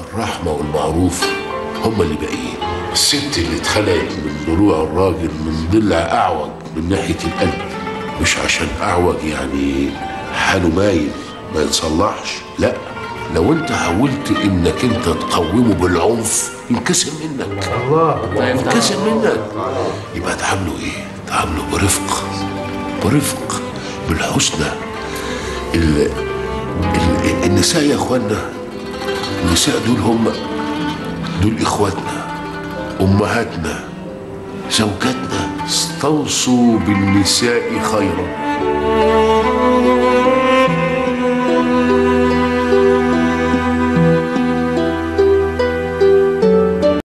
الرحمة والمعروف هم اللي باقيين الست اللي اتخلقت من ضلوع الراجل من ضلع أعوج من ناحية القلب مش عشان أعوج يعني حاله مايل ما يتصلحش لا لو انت حاولت انك انت تقومه بالعنف ينكسر منك الله ينكسر منك يبقى تعامله ايه تعامله برفق برفق بالحسنى ال... ال... النساء يا اخوانا النساء دول هم دول اخواتنا امهاتنا زوجاتنا استوصوا بالنساء خيرا